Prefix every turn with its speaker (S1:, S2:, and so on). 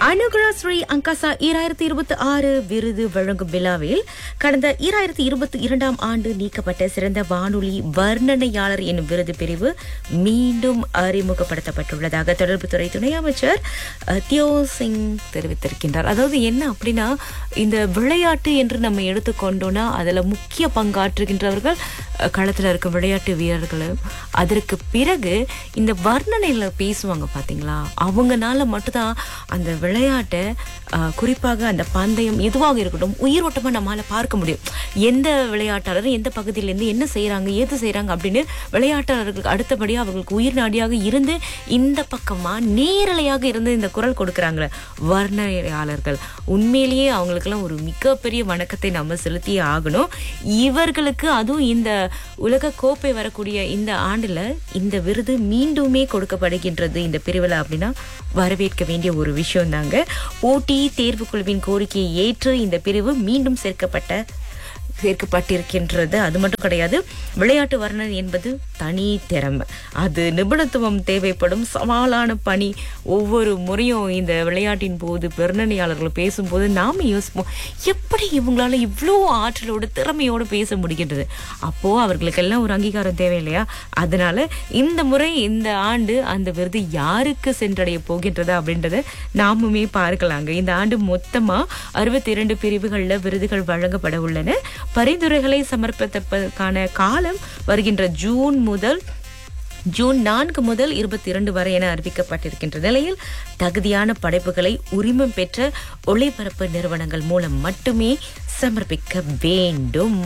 S1: அனுகிரா ஸ்ரீ அங்காசா ஈராயிரத்தி இருபத்தி ஆறு விருது வழங்கும் விழாவில் கடந்த ஈராயிரத்தி இருபத்தி இரண்டாம் ஆண்டு நீக்கப்பட்ட சிறந்த வானொலி வர்ணனையாளர் என்னும் விருது பிரிவு மீண்டும் அறிமுகப்படுத்தப்பட்டுள்ளதாக தொடர்புத்துறை துணை அமைச்சர் அஹ், தியோ சிங் தெரிவித்திருக்கின்றார் அதாவது என்ன அப்படின்னா இந்த விளையாட்டு என்று நம்ம எடுத்துக்கொண்டோம்னா அதுல முக்கிய பங்காற்றுகின்றவர்கள் அஹ், களத்துல இருக்க விளையாட்டு வீரர்களும் அதற்கு பிறகு இந்த வர்ணனையில பேசுவாங்க பாத்தீங்களா அவங்கனால மட்டும்தான் அந்த விளையாட்டை அஹ், குறிப்பாக அந்த பந்தயம் எதுவாக இருக்கட்டும் உயிரோட்டமா நம்மால பார்க்க முடியும் எந்த விளையாட்டாளர் எந்த பகுதியிலேருந்து என்ன செய்றாங்க ஏது செய்றாங்க அப்படின்னு விளையாட்டாளர்களுக்கு அடுத்தபடியாக அவர்களுக்கு உயிர் நாடியாக இருந்து இந்த பக்கமா நேரலையாக இருந்து இந்த குரல் கொடுக்குறாங்களே வர்ணனையாளர்கள் உண்மையிலேயே அவங்களுக்கெல்லாம் ஒரு மிகப்பெரிய வணக்கத்தை நம்ம செலுத்தியே ஆகணும் இவர்களுக்கு அதுவும் இந்த உலக கோப்பை வரக்கூடிய இந்த ஆண்டுல இந்த விருது மீண்டுமே கொடுக்கப்படுகின்றது இந்த பிரிவில் அப்படின்னா வரவேற்க வேண்டிய ஒரு விஷயம் தாங்க போட்டி தேர்வுக்குழுவின் கோரிக்கையை ஏற்று இந்த பிரிவு மீண்டும் சேர்க்கப்பட்ட சேர்க்கப்பட்டிருக்கின்றது அது மட்டும் கிடையாது விளையாட்டு வர்ணன் என்பது தனி திறமை அது நிபுணத்துவம் தேவைப்படும் சவாலான பணி ஒவ்வொரு முறையும் இந்த விளையாட்டின் போது வர்ணனையாளர்கள் பேசும்போது நாம யோசிப்போம் எப்படி இவங்களால இவ்வளோ ஆற்றலோட திறமையோடு பேச முடிகின்றது அப்போ அவர்களுக்கெல்லாம் ஒரு அங்கீகாரம் தேவை இல்லையா அதனால இந்த முறை இந்த ஆண்டு அந்த விருது யாருக்கு சென்றடைய போகின்றது அப்படின்றத நாமுமே பார்க்கலாங்க இந்த ஆண்டு மொத்தமா அறுபத்தி இரண்டு பிரிவுகளில் விருதுகள் வழங்கப்பட உள்ளன பரிந்துரைகளை சமர்ப்பிப்பதற்கான காலம் வருகின்ற ஜூன் முதல் ஜூன் நான்கு முதல் இருபத்தி இரண்டு வரை என அறிவிக்கப்பட்டிருக்கின்ற நிலையில் தகுதியான படைப்புகளை உரிமம் பெற்ற ஒளிபரப்பு நிறுவனங்கள் மூலம் மட்டுமே சமர்ப்பிக்க வேண்டும்